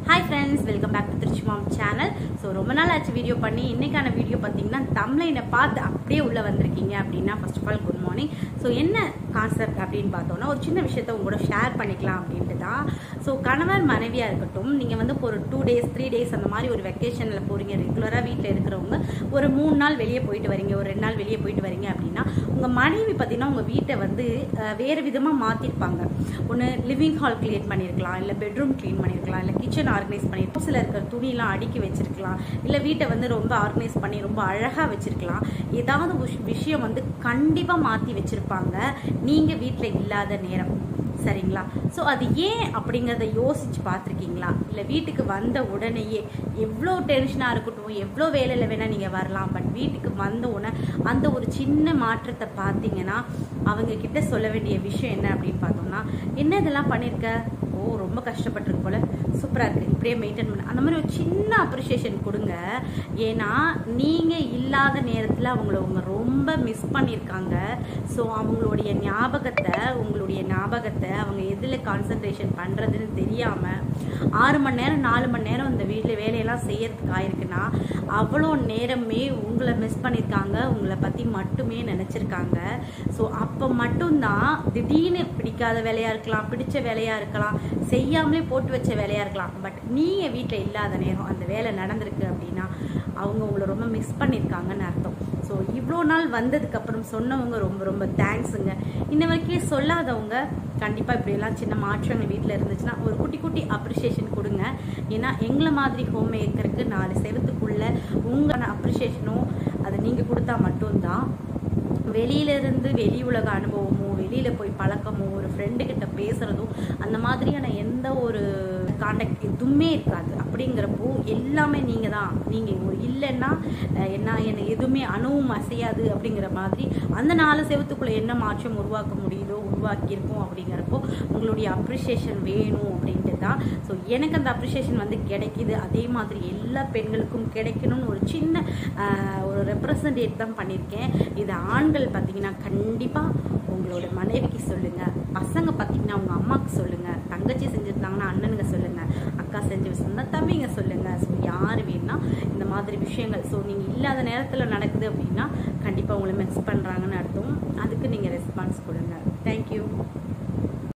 hi friends welcome back to Trichy mom channel so ரொம்ப நாள் ஆச்சு வீடியோ பண்ணி இன்னைக்கான வீடியோ பார்த்தீங்கன்னா தமிழைனை பார்த்து அப்படியே உள்ளே வந்திருக்கீங்க அப்படின்னா first of all good morning so என்ன கான்செப்ட் அப்படின்னு பார்த்தோன்னா ஒரு சின்ன விஷயத்த உங்க கூட ஷேர் பண்ணிக்கலாம் அப்படின்ட்டு தான் ஸோ கணவர் மனைவியாக இருக்கட்டும் நீங்கள் வந்து இப்போ ஒரு டூ டேஸ் த்ரீ டேஸ் அந்த மாதிரி ஒரு வெக்கேஷனில் போகிறீங்க ரெகுலராக வீட்டில் இருக்கிறவங்க ஒரு மூணு நாள் வெளியே போயிட்டு வரீங்க ஒரு ரெண்டு நாள் வெளியே போயிட்டு வரீங்க அப்படின்னா உங்கள் மனைவி பார்த்தீங்கன்னா உங்கள் வீட்டை வந்து அஹ், வேறு விதமாக மாற்றிருப்பாங்க ஒன்று லிவிங் ஹால் க்ளீன் பண்ணியிருக்கலாம் இல்லை பெட்ரூம் க்ளீன் பண்ணியிருக்கலாம் இல்லை கிச்சன் ஆர்கனைஸ் பண்ணியிருக்கலாம் சில இருக்கிற துணியெல்லாம் அடுக்கி வச்சிருக்கலாம் இல்லை வீட்டை வந்து ரொம்ப ஆர்கனைஸ் பண்ணி ரொம்ப அழகாக வச்சிருக்கலாம் ஏதாவது ஒரு விஷயம் வந்து கண்டிப்பாக மாற்றி வச்சிருப்பாங்க நீங்கள் வீட்டில் இல்லாத நேரம் சரிங்களா ஸோ அது ஏன் அப்படிங்கிறத யோசிச்சு பார்த்துருக்கீங்களா இல்லை வீட்டுக்கு வந்த உடனேயே எவ்வளோ டென்ஷனாக இருக்கட்டும் எவ்வளோ வேலையில் வேணால் நீங்கள் வரலாம் பட் வீட்டுக்கு வந்த உடனே அந்த ஒரு சின்ன மாற்றத்தை பார்த்தீங்கன்னா அவங்க கிட்ட சொல்ல வேண்டிய விஷயம் என்ன அப்படின்னு பார்த்தோம்னா என்ன இதெல்லாம் பண்ணியிருக்க ஓ ரொம்ப கஷ்டப்பட்டிருக்கு போல சூப்பராக இருக்குது இப்படியே மெயின்டைன் பண்ண அந்த மாதிரி ஒரு சின்ன அப்ரிஷியேஷன் கொடுங்க ஏன்னா நீங்கள் இல்லாத நேரத்தில் அவங்கள அவங்க ரொம்ப மிஸ் பண்ணியிருக்காங்க ஸோ அவங்களுடைய ஞாபகத்தை உங்களுடைய ஞாபகத்தை அவங்க எதில் கான்சன்ட்ரேஷன் பண்ணுறதுன்னு தெரியாமல் ஆறு மணி நேரம் நாலு மணி நேரம் இந்த வீட்டில் வேலையெல்லாம் செய்யறதுக்கு ஆயிருக்குன்னா அவ்வளோ நேரமே உங்களை மிஸ் பண்ணியிருக்காங்க உங்களை பற்றி மட்டுமே நினச்சிருக்காங்க ஸோ அப்போ மட்டும்தான் திடீர்னு பிடிக்காத வேலையாக இருக்கலாம் பிடிச்ச வேலையாக இருக்கலாம் செய்யாமலே போட்டு வச்ச வேலையாக இருக்கலாம் பட் நீங்கள் வீட்டில் இல்லாத நேரம் அந்த வேலை நடந்திருக்கு அப்படின்னா அவங்க உங்களை ரொம்ப மிஸ் பண்ணியிருக்காங்கன்னு அர்த்தம் ஸோ இவ்வளோ நாள் வந்ததுக்கப்புறம் சொன்னவங்க ரொம்ப ரொம்ப தேங்க்ஸுங்க இன்ன வரைக்கும் சொல்லாதவங்க கண்டிப்பாக இப்படியெல்லாம் சின்ன மாற்றங்கள் வீட்டில் இருந்துச்சுன்னா ஒரு குட்டி குட்டி அப்ரிஷியேஷன் கொடுங்க ஏன்னா எங்களை மாதிரி ஹோம் மேக்கருக்கு நாலு செவத்துக்குள்ள உங்களோட அப்ரிஷியேஷனும் அதை நீங்கள் கொடுத்தா மட்டும்தான் வெளியிலிருந்து வெளி உலக அனுபவமோ வெளியில போய் பழக்கமோ ஒரு ஃப்ரெண்டு கிட்ட பேசுறதோ அந்த மாதிரியான எந்த ஒரு காண்டாக்ட் எதுவுமே இருக்காது அப்படிங்கிறப்போ எல்லாமே நீங்க தான் நீங்க ஒரு இல்லைன்னா அஹ், என்ன என்ன எதுவுமே அணுவும் அசையாது அப்படிங்கிற மாதிரி அந்த நாலு செவத்துக்குள்ள என்ன மாற்றம் உருவாக்க முடியுதோ உருவாக்கியிருக்கோம் அப்படிங்கிறப்போ உங்களுடைய அப்ரிஷியேஷன் வேணும் அப்படின்ட்டு தான் ஸோ எனக்கு அந்த அப்ரிஷியேஷன் வந்து கிடைக்குது அதே மாதிரி எல்லா பெண்களுக்கும் கிடைக்கணும்னு ஒரு சின்ன ஆஹ், ஒரு ரெப்ரசன்டேட் தான் பண்ணியிருக்கேன் இது ஆண்கள் பார்த்தீங்கன்னா கண்டிப்பாக உங்களோட மனைவிக்கு சொல்லுங்கள் பசங்க பார்த்தீங்கன்னா உங்கள் அம்மாவுக்கு சொல்லுங்கள் தங்கச்சி செஞ்சுருந்தாங்கன்னா அண்ணனுங்க சொல்லுங்கள் அக்கா செஞ்சு வச்சுருந்தா தம்பிங்க சொல்லுங்கள் ஸோ யார் வேணா இந்த மாதிரி விஷயங்கள் ஸோ நீங்கள் இல்லாத நேரத்தில் நடக்குது அப்படின்னா கண்டிப்பாக உங்களை மிஸ் பண்ணுறாங்கன்னு அர்த்தம் அதுக்கு நீங்கள் ரெஸ்பான்ஸ் கொடுங்க தேங்க்யூ